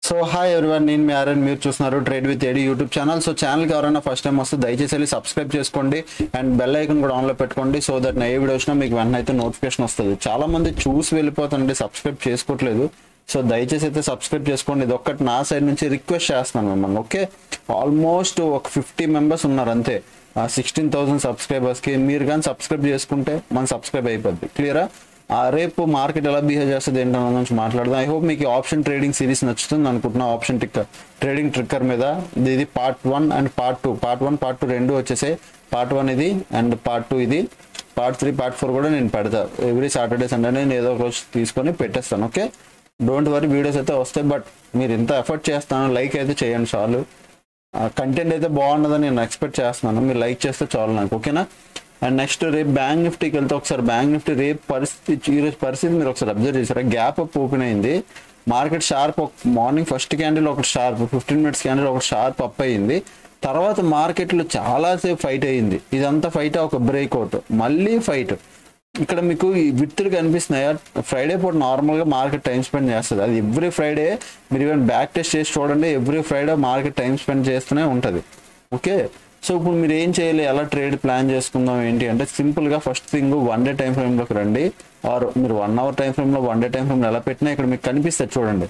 so hi everyone నేను మీ ఆర్ఎన్ మీరు చూస్తున్నారు trade with AD YouTube channel so ఛానల్కి ఎవరైనా ఫస్ట్ టైం వస్తే దయచేసి వెళ్ళి సబ్స్క్రైబ్ చేసుకోండి అండ్ బెల్ ఐకన్ కూడా ఆన్లో పెట్టుకోండి సో దట్ నా ఏ వీడియో వచ్చినా మీకు వెంటనే అయితే నోటిఫికేషన్ వస్తుంది చాలా మంది చూసి వెళ్ళిపోతుంటే సబ్స్క్రైబ్ చేసుకోవట్లేదు సో దయచేసి అయితే సబ్స్క్రైబ్ చేసుకోండి ఇది ఒక్కటి నా సైడ్ నుంచి రిక్వెస్ట్ చేస్తున్నాను మిమ్మల్ని ఓకే ఆల్మోస్ట్ ఒక ఫిఫ్టీ మెంబర్స్ ఉన్నారు అంతే సిక్స్టీన్ థౌసండ్ సబ్స్క్రైబర్స్కి మీరు కానీ సబ్స్క్రైబ్ చేసుకుంటే మన సబ్స్క్రైబ్ అయిపోద్ది క్లియరా ఆ రేపు మార్కెట్ ఎలా బిహేవ్ చేస్తుంది ఏంటన్న నుంచి మాట్లాడదాం ఐ హోప్ మీకు ఆప్షన్ ట్రేడింగ్ సిరీస్ నచ్చుతుంది అనుకుంటున్నా ఆప్షన్ టిక్కర్ ట్రేడింగ్ ట్రిక్కర్ మీద ఇది- ఇది part one and part two part one part two రెండు వచ్చేసాయి పార్ట్ వన్ ఇది అండ్ పార్ట్ టూ ఇది పార్ట్ త్రీ పార్ట్ ఫోర్ కూడా నేను పెడతా ఎవ్రీ సాటర్డే సండే నేను ఏదో ఒక రోజు తీసుకొని పెట్టేస్తాను ఓకే డోంట్ వరీ వీడియోస్ అయితే వస్తాయి బట్ మీరు ఇంత ఎఫర్ట్ చేస్తాను లైక్ అయితే చేయండి చాలు కంటెంట్ అయితే బాగున్నదని నేను ఎక్స్పెక్ట్ చేస్తున్నాను మీరు లైక్ చేస్తే చాలు నాకు ఓకేనా అండ్ నెక్స్ట్ రేపు బ్యాంక్ నిఫ్టీకి వెళ్తే ఒకసారి బ్యాంక్ నిఫ్టీ రేపు పరిస్థితి ఈరోజు పరిస్థితి మీరు ఒకసారి అబ్జర్వ్ చేశారా గ్యాప్ అప్ ఓపెన్ అయింది market sharp morning first candle ఒకటి షార్ప్ ఫిఫ్టీన్ మినిట్స్ క్యాండిల్ ఒకటి షార్ప్ అప్ అయింది తర్వాత మార్కెట్లో చాలాసేపు ఫైట్ అయింది ఇదంతా ఫైట్ ఒక బ్రేక్అవుట్ మళ్ళీ ఫైట్ ఇక్కడ మీకు ఈ విత్తులు కనిపిస్తున్నాయా ఫ్రైడే పూట నార్మల్గా మార్కెట్ టైం స్పెండ్ చేస్తుంది అది ఎవ్రీ ఫ్రైడే మీరు ఈవెన్ బ్యాక్ టెస్ట్ చేసి చూడండి every Friday market time spend చేస్తూనే ఉంటుంది ఓకే సో ఇప్పుడు మీరు ఏం చేయాలి ఎలా ట్రేడ్ ప్లాన్ చేసుకుందాం ఏంటి అంటే సింపుల్గా first thing one day time ఫ్రేమ్లోకి రండి ఆర్ మీరు వన్ అవర్ టైం ఫ్రేమ్లో వన్ డే టైం ఫ్రేమ్లో ఎలా పెట్టినా ఇక్కడ మీకు కనిపిస్తుంది చూడండి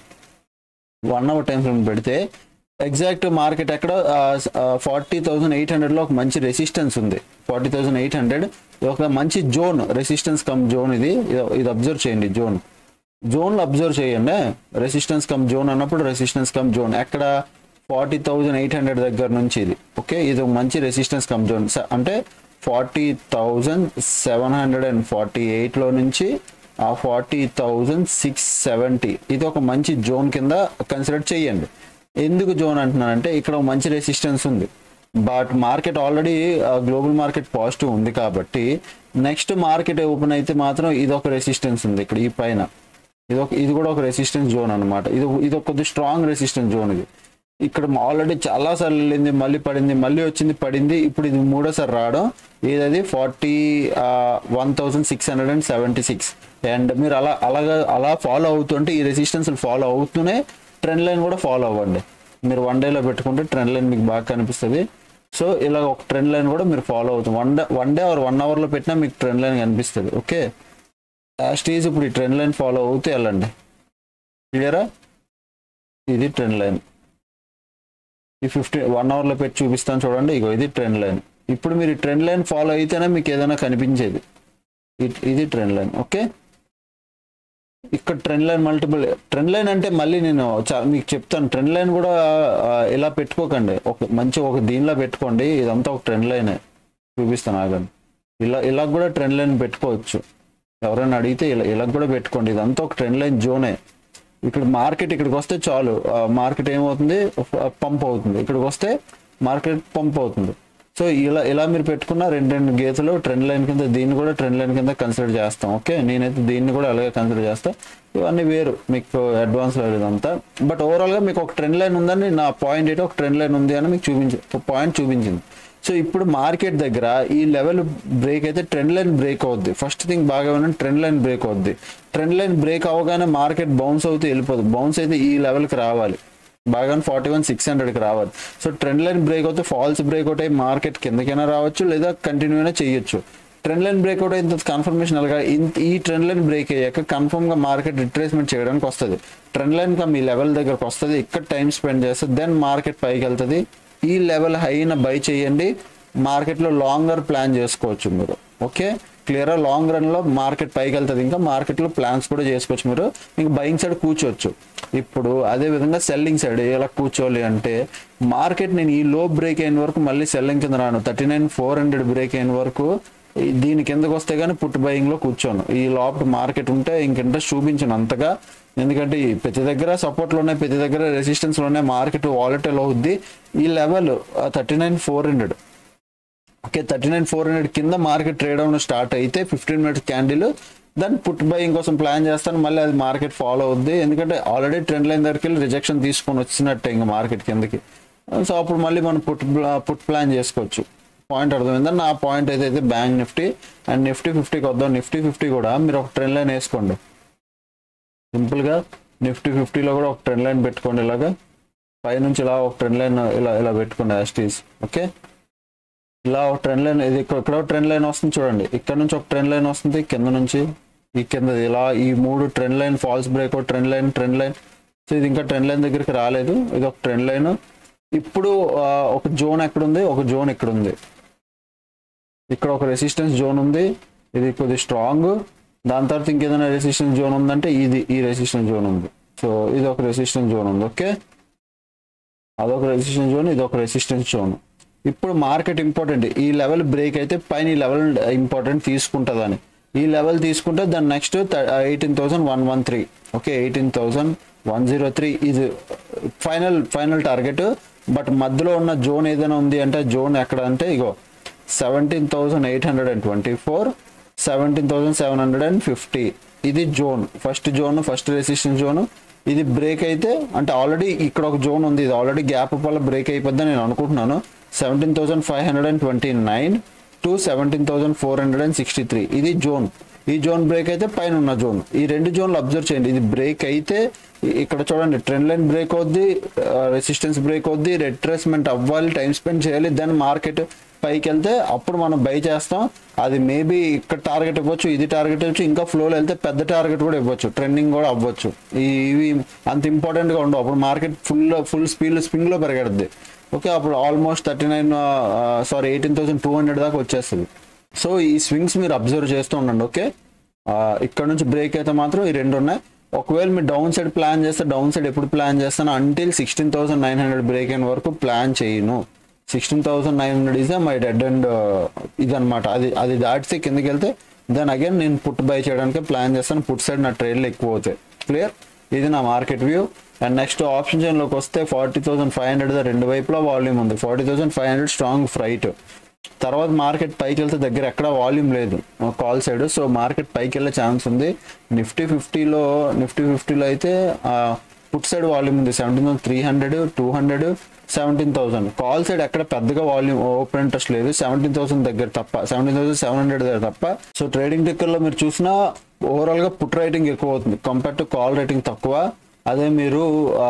వన్ అవర్ టైం ఫ్రేమ్ పెడితే ఎగ్జాక్ట్ మార్కెట్ ఎక్కడ ఫార్టీ థౌసండ్ ఎయిట్ హండ్రెడ్లో ఒక మంచి రెసిస్టెన్స్ ఉంది ఫార్టీ థౌసండ్ ఎయిట్ హండ్రెడ్ ఒక మంచి జోన్ రెసిస్టెన్స్ కమ్ జోన్ ఇది ఇది- ఇది అబ్జర్వ్ చేయండి జోన్ జోన్లో అబ్జర్వ్ చేయండి రెసిస్టెన్స్ కమ్ జోన్ అన్నప్పుడు రెసిస్టెన్స్ కమ్ జోన్ ఎక్కడ ఫార్టీ థౌజండ్ ఎయిట్ హండ్రెడ్ దగ్గర నుంచి ఇది ఓకే ఇది ఒక మంచి రెసిస్టెన్స్ కమ్ జోన్ స- అంటే forty thousand seven hundred and forty ఎయిట్లో నుంచి ఆ ఫార్టీ థౌజండ్ సిక్స్ సెవెంటీ ఇది ఒక మంచి జోన్ కింద కన్సిడర్ చేయండి ఎందుకు జోన్ అంటున్నానంటే ఇక్కడ ఒక మంచి రెసిస్టెన్స్ ఉంది but market already global market positive ఉంది కాబట్టి నెక్స్ట్ మార్కెట్ ఓపెన్ అయితే మాత్రం ఇది ఒక రెసిస్టెన్స్ ఉంది ఇక్కడ ఈ పైన ఇది ఒక ఇది కూడా ఒక రెసిస్టెన్స్ జోన్ అనమాట ఇది ఒక- ఇది ఒక కొద్ది స్ట్రాంగ్ రెసిస్టెన్స్ జోన్ ఇది ఇక్కడ ఆల్రెడీ చాలా సార్లు వెళ్ళింది మళ్ళీ పడింది మళ్ళీ వచ్చింది పడింది ఇప్పుడు ఇది మూడోసారి రావడం ఏదది forty one thousand six hundred and seventy six and మీరు అలా అలాగా అలా ఫాలో అవుతుంటే ఈ రెసిస్టెన్స్ ఫాలో అవుతూనే ట్రెండ్ లైన్ కూడా ఫాలో అవ్వండి మీరు వన్ డేలో పెట్టుకుంటే ట్రెండ్ లైన్ మీకు బాగా కనిపిస్తుంది సో ఇలా ఒక ట్రెండ్ లైన్ కూడా మీరు ఫాలో అవుతుంది one day one day or వన్ అవర్లో పెట్టినా మీకు ట్రెండ్ లైన్ కనిపిస్తుంది ఓకే స్టేజ్ ఇప్పుడు ఈ ట్రెండ్ లైన్ ఫాలో అవుతూ వెళ్ళండి క్లియరా ఇది ట్రెండ్ లైన్ ఈ ఫిఫ్టీ వన్ అవర్లో పెట్టి చూపిస్తాను చూడండి ఇగో ఇది ట్రెండ్ లైన్ ఇప్పుడు మీరు ఈ ట్రెండ్ లైన్ ఫాలో అయితేనే మీకు ఏదైనా కనిపించేది ఇ- ఇది ట్రెండ్ లైన్ ఓకే ఇక్కడ trend line multiple trend line అంటే మళ్ళీ నేను చా- మీకు చెప్తాను ట్రెండ్ లైన్ కూడా ఆ, ఇలా పెట్టుకోకండి ఒక మంచి ఒక దీనిలో పెట్టుకోండి ఇదంతా ఒక ట్రెండ్ లైనే చూపిస్తాను ఆగండి ఇలా ఇలా కూడా ట్రెండ్ లైన్ పెట్టుకోవచ్చు ఎవరైనా అడిగితే ఇలా ఇలా కూడా పెట్టుకోండి ఇదంతా ఒక ట్రెండ్ లైన్ జోనే ఇక్కడ మార్కెట్ ఇక్కడికి వస్తే చాలు మార్కెట్ ఏమవుతుంది పంప్ అవుతుంది ఇక్కడికి వస్తే మార్కెట్ పంప్ అవుతుంది సో ఇలా ఇలా మీరు పెట్టుకున్న రెండు రెండు గీతలు ట్రెండ్ లైన్ కింద దీన్ని కూడా ట్రెండ్ లైన్ కింద కన్సిడర్ చేస్తాం ఓకే నేనైతే దీన్ని కూడా అలాగే కన్సిడర్ చేస్తా ఇవన్నీ వేరు మీకు అడ్వాన్స్ లెవెల్ ఇదంతా బట్ ఓవరాల్గా మీకు ఒక ట్రెండ్ లైన్ ఉందని నా పాయింట్ ఏంటో ఒక ట్రెండ్ లైన్ ఉంది అని మీకు చూపించి పాయింట్ చూపించింది సో ఇప్పుడు మార్కెట్ దగ్గర ఈ లెవెల్ బ్రేక్ అయితే ట్రెండ్ లైన్ బ్రేక్ అవుద్ది ఫస్ట్ థింగ్ బాగా వినండి ట్రెండ్ లైన్ బ్రేక్ అవుద్ది ట్రెండ్ లైన్ బ్రేక్ అవగానే మార్కెట్ బౌన్స్ అవుతూ వెళ్ళిపోదు బౌన్స్ అయితే ఈ లెవెల్కి రావాలి బాగా ఫార్టీ వన్ సిక్స్ హండ్రెడ్కి రావాలి సో ట్రెండ్ లైన్ బ్రేక్ అవుతే ఫాల్స్ బ్రేక్అవుట్ అయ్యి మార్కెట్ కిందకైనా రావచ్చు లేదా కంటిన్యూ అయినా చేయొచ్చు ట్రెండ్ లైన్ బ్రేక్అవుట్ అయిన కన్ఫర్మేషన్ అలాగా ఇన్- ఈ ట్రెండ్ లైన్ బ్రేక్ అయ్యాక కన్ఫర్మ్ గా మార్కెట్ రిట్రేస్మెంట్ చేయడానికి వస్తుంది ట్రెండ్ లైన్ గా మీ లెవెల్ దగ్గరకు వస్తుంది ఇక్కడ టైం స్పెండ్ చేస్తే దెన్ మార్కెట్ పైకి వెళ్తుంది ఈ లెవెల్ హైన బై చేయండి మార్కెట్లో లాంగర్ ప్లాన్ చేసుకోవచ్చు మీరు ఓకే క్లియర్ లాంగ్ రన్ లో మార్కెట్ పైకి వెళ్తుంది ఇంకా మార్కెట్ లో ప్లాన్స్ కూడా చేసుకోవచ్చు మీరు ఇంకా బయింగ్ సైడ్ కూర్చోవచ్చు ఇప్పుడు అదే విధంగా సెల్లింగ్ సైడ్ ఎలా కూర్చోవాలి అంటే మార్కెట్ నేను ఈ లో బ్రేక్ అయిన వరకు మళ్ళీ సెల్లింగ్ కింద రాను thirty nine four hundred break అయిన వరకు ఈ- దీని కిందకు వస్తే కానీ పుట్ బయింగ్ లో కూర్చోను ఈ లోపల మార్కెట్ ఉంటే ఇంక ఇంట్రెస్ట్ చూపించను అంతగా ఎందుకంటే ఈ ప్రతి దగ్గర సపోర్ట్ లో ఉన్నాయి ప్రతి దగ్గర రెసిస్టెన్స్ లో ఉన్నాయి మార్కెట్ వాలటైల్ అవుద్ది ఈ level thirty nine four hundred okay thirty nine four hundred కింద మార్కెట్ ట్రేడ్ అవును స్టార్ట్ అయితే ఫిఫ్టీన్ మినిట్స్ క్యాండిల్ దాన్ని పుట్ బయింగ్ కోసం ప్లాన్ చేస్తాను మళ్ళీ అది మార్కెట్ ఫాలో అవుద్ది ఎందుకంటే ఆల్రెడీ ట్రెండ్ లైన్ దగ్గరికి వెళ్ళి రిజెక్షన్ తీసుకొని వచ్చినట్టే ఇంకా మార్కెట్ కిందకి సో అప్పుడు మళ్ళీ మనం పుట్ పుట్ ప్లాన్ చేసుకోవచ్చు పాయింట్ అర్థమైందా నా పాయింట్ అయితే బ్యాంక్ నిఫ్టీ అండ్ నిఫ్టీ ఫిఫ్టీకి వద్దాం నిఫ్టీ ఫిఫ్టీ కూడా మీరు ఒక ట్రెండ్ లైన్ వేసుకోండి సింపుల్గా నిఫ్టీ ఫిఫ్టీలో కూడా ఒక ట్రెండ్ లైన్ పెట్టుకోండి ఇలాగా పైనుంచి ఇలా ఒక ట్రెండ్ లైన్ ఇలా ఇలా పెట్టుకోండి యాస్టీస్ ఓకే ఇలా ఒక ట్రెండ్ లైన్ ఇది ఇక్కడ ఇక్కడ ట్రెండ్ లైన్ వస్తుంది చూడండి ఇక్కడ నుంచి ఒక ట్రెండ్ లైన్ వస్తుంది కింద నుంచి ఈ కింద ఇలా ఈ మూడు trend line false breakout trend line trend line so ఇది ఇంకా ట్రెండ్ లైన్ దగ్గరికి రాలేదు ఇది ఒక ట్రెండ్ లైన్ ఇప్పుడు ఆ, ఒక జోన్ ఎక్కడ ఉంది ఒక జోన్ ఇక్కడ ఉంది ఇక్కడ ఒక రెసిస్టెన్స్ జోన్ ఉంది ఇది కొద్ది స్ట్రాంగ్ దాని తర్వాత ఇంకేదైనా రెసిస్టెన్స్ జోన్ ఉందంటే ఇది ఈ రెసిస్టెన్స్ జోన్ ఉంది సో ఇది ఒక రెసిస్టెన్స్ జోన్ ఉంది ఓకే అదొక రెసిస్టెన్స్ జోన్ ఇది ఒక రెసిస్టెన్స్ జోన్ ఇప్పుడు మార్కెట్ ఇంపార్టెంట్ ఈ లెవెల్ బ్రేక్ అయితే పైన ఈ లెవెల్ ఇంపార్టెంట్ తీసుకుంటుందని ఈ లెవెల్ తీసుకుంటే దాని next eighteen thousand one one three okay eighteen thousand one zero three ఇది ఫైనల్ ఫైనల్ టార్గెట్ బట్ మధ్యలో ఉన్న జోన్ ఏదైనా ఉంది అంటే జోన్ ఎక్కడ అంటే ఇగో seventeen thousand eight hundred and twenty four seventeen thousand seven hundred and fifty ఇది zone first zone first resistance zone ఇది బ్రేక్ అయితే అంటే ఆల్రెడీ ఇక్కడ ఒక జోన్ ఉంది ఇది ఆల్రెడీ గ్యాప్ వల్ల బ్రేక్ అయిపోద్దని నేను అనుకుంటున్నాను seventeen thousand five hundred and twenty nine to seventeen thousand four hundred and sixty three ఇది జోన్ ఈ జోన్ బ్రేక్ అయితే పైన ఉన్న జోన్ ఈ రెండు జోన్లు అబ్జర్వ్ చేయండి ఇది బ్రేక్ అయితే ఇ- ఇక్కడ చూడండి ట్రెండ్ లైన్ బ్రేక్ అవుద్ది రెసిస్టెన్స్ బ్రేక్ అవుద్ది రిట్రేస్మెంట్ అవ్వాలి టైం స్పెండ్ చేయాలి దెన్ మార్కెట్ పైకి వెళ్తే అప్పుడు మనం బై చేస్తాం అది మేబీ ఇక్కడ టార్గెట్ ఇవ్వచ్చు ఇది టార్గెట్ ఇవ్వచ్చు ఇంకా ఫ్లోలో వెళ్తే పెద్ద టార్గెట్ కూడా ఇవ్వచ్చు ట్రెండింగ్ కూడా అవ్వచ్చు ఈ- ఇవి అంత ఇంపార్టెంట్ గా ఉండవు అప్పుడు మార్కెట్ ఫుల్ ఫుల్ స్పీడ్ స్పింగ్ లో పెరగడుద్ది ఓకే అప్పుడు almost thirty nine sorry eighteen thousand two hundred దాకా వచ్చేస్తుంది సో ఈ స్వింగ్స్ మీరు అబ్జర్వ్ చేస్తూ ఉండండి ఓకే ఆ, ఇక్కడ నుంచి బ్రేక్ అయితే మాత్రం ఈ రెండు ఉన్నాయి ఒకవేళ మీరు డౌన్ సైడ్ ప్లాన్ చేస్తే డౌన్ సైడ్ ఎప్పుడు ప్లాన్ చేస్తాను until sixteen thousand nine hundred break అయిన వరకు ప్లాన్ చేయను sixteen thousand nine hundred is my dead and ఇదనమాట అది అది దాటితే కిందకి వెళ్తే దెన్ అగైన్ నేను పుట్ బై చేయడానికి ప్లాన్ చేస్తాను పుట్ సైడ్ నా ట్రేడ్లు ఎక్కువ అవుతాయి క్లియర్ ఇది నా market view and next option చైన్లోకి వస్తే ఫార్టీ థౌసండ్ ఫైవ్ హండ్రెడ్ రెండు వైపులా వాల్యూమ్ ఉంది forty thousand five hundred strong fight తర్వాత మార్కెట్ పైకి వెళ్తే దగ్గర ఎక్కడ వాల్యూమ్ లేదు కాల్ సైడ్ సో మార్కెట్ పైకి వెళ్ళే ఛాన్స్ ఉంది నిఫ్టీ ఫిఫ్టీలో నిఫ్టీ ఫిఫ్టీలో అయితే పుట్ సైడ్ వాల్యూమ్ ఉంది seventeen thousand three hundred two hundred seventeen thousand call side ఎక్కడ పెద్దగా వాల్యూమ్ ఓపెన్ ఇంట్రెస్ట్ లేదు సెవెంటీన్ థౌసండ్ దగ్గర తప్ప సెవెంటీన్ థౌసండ్ సెవెన్ హండ్రెడ్ దగ్గర తప్ప సో ట్రేడింగ్ టిక్కర్లో మీరు చూసినా ఓవరాల్ గా పుట్ రేటింగ్ ఎక్కువ అవుతుంది కంపేర్ టు కాల్ రేటింగ్ తక్కువ అదే మీరు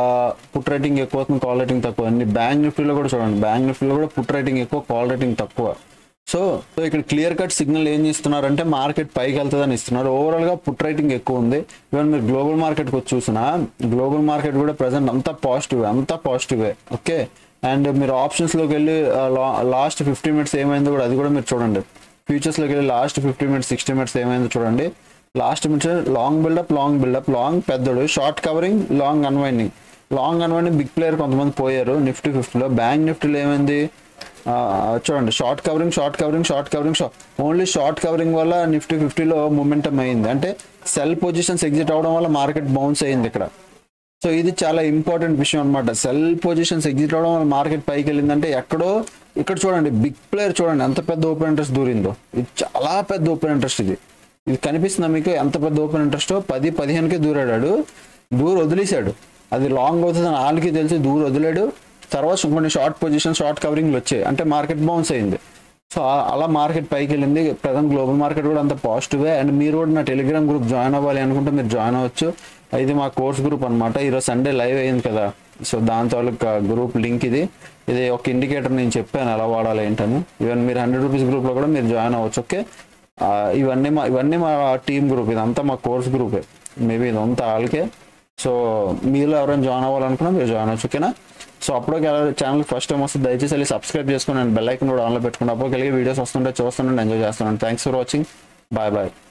పుట్ రేటింగ్ ఎక్కువ అవుతుంది కాల్ రేటింగ్ తక్కువ అన్ని బ్యాంక్ నిఫ్టీలో కూడా చూడండి బ్యాంక్ నిఫ్టీలో కూడా పుట్ రేటింగ్ ఎక్కువ కాల్ రేటింగ్ తక్కువ సో సో ఇక్కడ క్లియర్ కట్ సిగ్నల్ ఏం ఇస్తున్నారంటే మార్కెట్ పైకి వెళ్తుందని ఇస్తున్నారు ఓవరాల్ గా పుట్ రేటింగ్ ఎక్కువ ఉంది ఈవెన్ మీరు గ్లోబల్ మార్కెట్ వచ్చి చూసినా గ్లోబల్ మార్కెట్ కూడా ప్రజెంట్ అంతా పాజిటివ్ అంతా పాజిటివే ఓకే అండ్ మీరు ఆప్షన్స్ లోకి వెళ్ళి లాస్ట్ ఫిఫ్టీ మినిట్స్ ఏమైందో కూడా అది కూడా మీరు చూడండి ఫ్యూచర్స్ లోకి వెళ్ళి last fifty minutes sixty minutes ఏమైందో చూడండి last minutes long buildup long buildup long పెద్దోడు short covering long unwinding long unwinding big player కొంతమంది పోయారు నిఫ్టీ ఫిఫ్టీలో బ్యాంక్ నిఫ్టీలో ఏమైంది ఆ, చూడండి short covering short covering short covering only short covering వల్ల నిఫ్టీ ఫిఫ్టీలో మూమెంటం అయింది అంటే సెల్ పొజిషన్స్ ఎగ్జిట్ అవడం వల్ల మార్కెట్ బౌన్స్ అయింది ఇక్కడ సో ఇది చాలా ఇంపార్టెంట్ విషయం అనమాట సెల్ పొజిషన్స్ ఎగ్జిట్ అవడం వల్ల మార్కెట్ పైకి వెళ్ళిందంటే ఎక్కడో ఇక్కడ చూడండి బిగ్ ప్లేయర్ చూడండి ఎంత పెద్ద ఓపెన్ ఇంట్రెస్ట్ దూరిందో ఇది చాలా పెద్ద ఓపెన్ ఇంట్రెస్ట్ ఇది ఇది కనిపిస్తుందా మీకు ఎంత పెద్ద ఓపెన్ ఇంట్రెస్ట్ పది పదిహేనుకే దూరాడు దూరం వదిలేశాడు అది లాంగ్ అవుతుంది అని వాళ్ళకి తెలిసి దూరం వదిలాడు తర్వాత కొన్ని షార్ట్ పొజిషన్ షార్ట్ కవరింగ్లు వచ్చాయి అంటే మార్కెట్ బౌన్స్ అయింది సో ఆ- అలా మార్కెట్ పైకి వెళ్ళింది ప్రజెంట్ గ్లోబల్ మార్కెట్ కూడా అంత పాజిటివే అండ్ మీరు కూడా నా టెలిగ్రామ్ గ్రూప్ జాయిన్ అవ్వాలి అనుకుంటే మీరు జాయిన్ అవ్వచ్చు ఇది మా కోర్స్ గ్రూప్ అనమాట ఈరోజు సండే లైవ్ అయింది కదా సో దాని తాలూకా గ్రూప్ లింక్ ఇది ఇది ఒక ఇండికేటర్ నేను చెప్పాను ఎలా వాడాలి ఏంటని ఈవెన్ మీరు హండ్రెడ్ రూపీస్ గ్రూప్లో కూడా మీరు జాయిన్ అవ్వచ్చు ఓకే ఆ, ఇవన్నీ మా ఇవన్నీ మా టీమ్ గ్రూప్ ఇదంతా మా కోర్స్ గ్రూపే మేబీ ఇదంతా వాళ్ళకే సో మీలో ఎవరైనా జాయిన్ అవ్వాలనుకున్నా మీరు జాయిన్ అవ్వచ్చు ఓకేనా సో అప్పుడు ఛానల్ ఫస్ట్ టైం వస్తే దయచేసి వెళ్ళి సబ్స్క్రైబ్ చేసుకుని అండ్ బెల్ ఐకన్ కూడా ఆన్లో పెట్టుకుని అప్పుడు కలిగి వీడియోస్ వస్తుంటే చూస్తుంటే ఎంజాయ్ చేస్తున్నాను thanks for watching bye bye